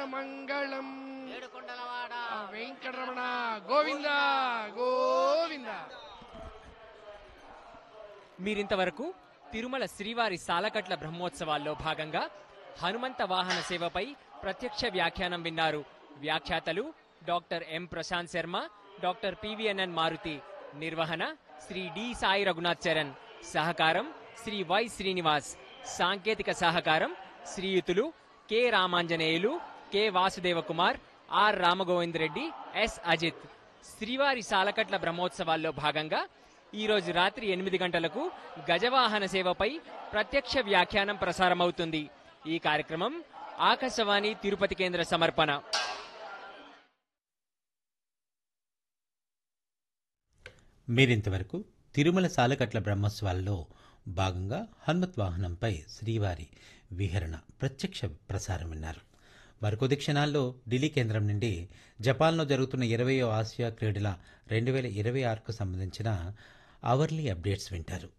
మంగళం ఏడుకొండలవాడ వెంకటరమణ గోవింద గోవింద మీరింతవరకు తిరుమల శ్రీవారి సాలకట్ల బ్రహ్మోత్సవాల్లో భాగంగా హనుమంత వాహన సేవపై ప్రత్యక్ష వ్యాఖ్యానం విన్నారు వ్యాఖ్యాతలు doctor M Prashant Sharma doctor P V N N Maruti నిర్వహణ శ్రీ డి సాయి రఘునాథ్ చరణ్ సహకారం శ్రీ వై శ్రీనివాస్ సాంకేతిక సహకారం శ్రీయుతులు K Ramanjaneyulu K Vasudeva Kumar R Ramagovind Reddy S Ajit శ్రీవారి సాలకట్ల బ్రహ్మోత్సవాల్లో భాగంగా ఈ రోజు రాత్రి ఎనిమిది గంటలకు గజవాహన సేవపై ప్రత్యక్ష వ్యాఖ్యానం ప్రసారమవుతుంది ఈ కార్యక్రమం ఆకాశవాణి తిరుపతి కేంద్ర సమర్పణ మీరింతవరకు తిరుమల సాలకట్ల బ్రహ్మోత్సవాల్లో భాగంగా హనుమత్ వాహనంపై శ్రీవారి విహరణ ప్రత్యక్ష ప్రసారం విన్నారు మరికొద్ది క్షణాల్లో ఢిల్లీ కేంద్రం నుండి జపాన్లో జరుగుతున్న ఇరవయో ఆసియా క్రీడల రెండు వేల ఇరవై ఆరుకు సంబంధించిన అవర్లీ అప్డేట్స్ వింటారు